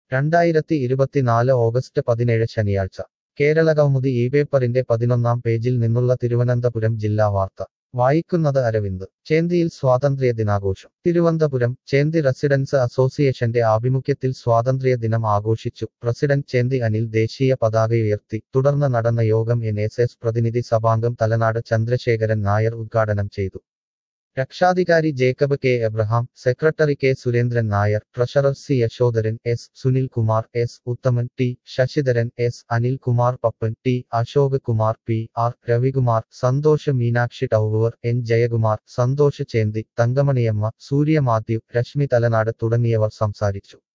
രണ്ടായിരത്തി ഇരുപത്തിനാല് ഓഗസ്റ്റ് പതിനേഴ് ശനിയാഴ്ച കേരളകൗമുദി ഈ പേപ്പറിന്റെ പതിനൊന്നാം പേജിൽ നിന്നുള്ള തിരുവനന്തപുരം ജില്ലാ വാർത്ത വായിക്കുന്നത് അരവിന്ദ് ചേന്തിയിൽ സ്വാതന്ത്ര്യ ദിനാഘോഷം തിരുവനന്തപുരം ചേന്തി റെസിഡൻസ് അസോസിയേഷന്റെ ആഭിമുഖ്യത്തിൽ സ്വാതന്ത്ര്യ ദിനം ആഘോഷിച്ചു പ്രസിഡന്റ് ചേന്തി അനിൽ ദേശീയ പതാകയുയർത്തി തുടർന്ന് നടന്ന യോഗം എൻ എസ് എസ് പ്രതിനിധി സഭാംഗം തലനാട് ചന്ദ്രശേഖരൻ നായർ ഉദ്ഘാടനം ചെയ്തു രക്ഷാധികാരി Jacob K Abraham secretary K Surendran Nair treasurer C Yashodharan S Sunil Kumar S Uthaman T Sasidharan S Anilkumar Pappan T Ashok Kumar P R Ravikumar Santhosh Meenakshi tower N Jayakumar Santhosh Chenthi Thankamaniyamma Surya Mathew Reshmi Thalanad തുടങ്ങിയവർ സംസാരിച്ചു